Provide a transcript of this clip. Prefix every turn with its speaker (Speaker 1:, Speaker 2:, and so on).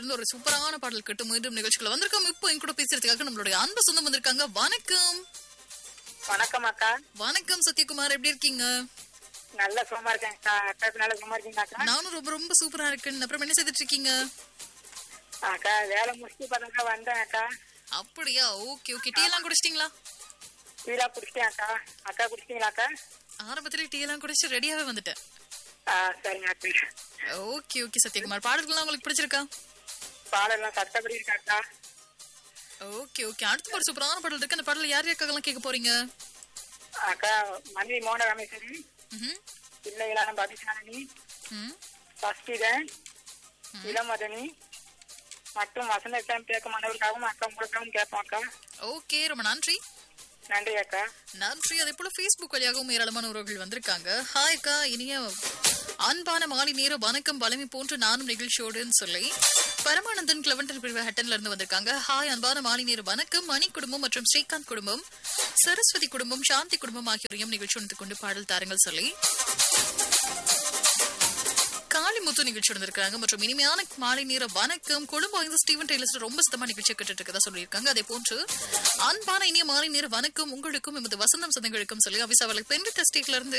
Speaker 1: இருந்து ஒரு சூப்பரான பாடல் கேட்டு மீண்டும் நிகழ்ச்சிக்குள்ள வந்திருக்கோம் இப்போ என் கூட பேசுறதுக்காக நம்மளுடைய அன்பு சொந்தம் வந்திருக்காங்க வணக்கம்
Speaker 2: வணக்கம் அக்கா
Speaker 1: வணக்கம் சத்யகுமார் எப்படி இருக்கீங்க
Speaker 2: நல்ல சுகமா இருக்கேன் அக்கா அக்காக்கு நல்ல சுகமா இருக்கீங்க அக்கா
Speaker 1: நானும் ரொம்ப ரொம்ப சூப்பரா இருக்கேன் அப்புறம் என்ன செய்துட்டு இருக்கீங்க
Speaker 2: அக்கா வேலை முடிச்சுட்டு பார்த்தாக்கா வந்தேன் அக்கா
Speaker 1: அப்படியா ஓகே ஓகே டீ எல்லாம் குடிச்சிட்டீங்களா
Speaker 2: டீலா குடிச்சிட்டேன் அக்கா அக்கா குடிச்சிட்டீங்களா அக்கா
Speaker 1: ஆரம்பத்துல டீ எல்லாம் குடிச்சு ரெடியாவே வந்துட்டேன்
Speaker 2: ஆ சரிங்க அக்கா
Speaker 1: ஓகே ஓகே சத்யகுமார் பாடல்கள்லாம் உங்களுக்கு பிடிச்சிருக்கா
Speaker 2: பாடெல்லாம் சட்டப்படி இருக்கா அக்கா
Speaker 1: ஓகே ஓகே அடுத்த ஒரு சூப்பரான பாடல் இருக்கு அந்த பாடல் யார் யாருக்காகலாம் கேட்க போறீங்க
Speaker 2: அக்கா மனைவி மோன ரமேஸ்வரி
Speaker 1: ம்ஹும்.
Speaker 2: பிள்ளைகளான பபிசாலினி
Speaker 1: ம்
Speaker 2: சஷ்டிதன் இளமதனி மற்றும் வசந்த எக்ஸாம் கேட்க மாணவர்களுக்காகவும் அக்கா உங்களுக்காகவும் கேட்போம் அக்கா
Speaker 1: ஓகே ரொம்ப நன்றி
Speaker 2: நன்றி அக்கா
Speaker 1: நன்றி அதே போல Facebook வழியாகவும் ஏராளமான உறவுகள் வந்திருக்காங்க ஹாய் அக்கா இனிய அன்பான மாலை நேர வணக்கம் பலமை போன்று நானும் நிகழ்ச்சியோடுன்னு சொல்லி பரமானந்தன் கிளவன்டன் பிரிவு ஹட்டன்ல இருந்து வந்திருக்காங்க ஹாய் அன்பான மாலை நேர வணக்கம் மணி குடும்பம் மற்றும் ஸ்ரீகாந்த் குடும்பம் சரஸ்வதி குடும்பம் சாந்தி குடும்பம் ஆகியோரையும் நிகழ்ச்சி ஒன்று கொண்டு பாடல் தாருங்கள் சொல்லி காளிமுத்து நிகழ்ச்சி வந்திருக்காங்க மற்றும் இனிமையான மாலை நேர வணக்கம் கொழும்பு வாய்ந்த ஸ்டீவன் டெய்லர்ஸ் ரொம்ப சுத்தமா நிகழ்ச்சி கேட்டுட்டு இருக்கதா சொல்லியிருக்காங்க அதே போன்று அன்பான இனிய மாலை நேர வணக்கம் உங்களுக்கும் எமது வசந்தம் சொந்தங்களுக்கும் சொல்லி அவிசாவளை பெண் ஸ்டேட்ல இருந்து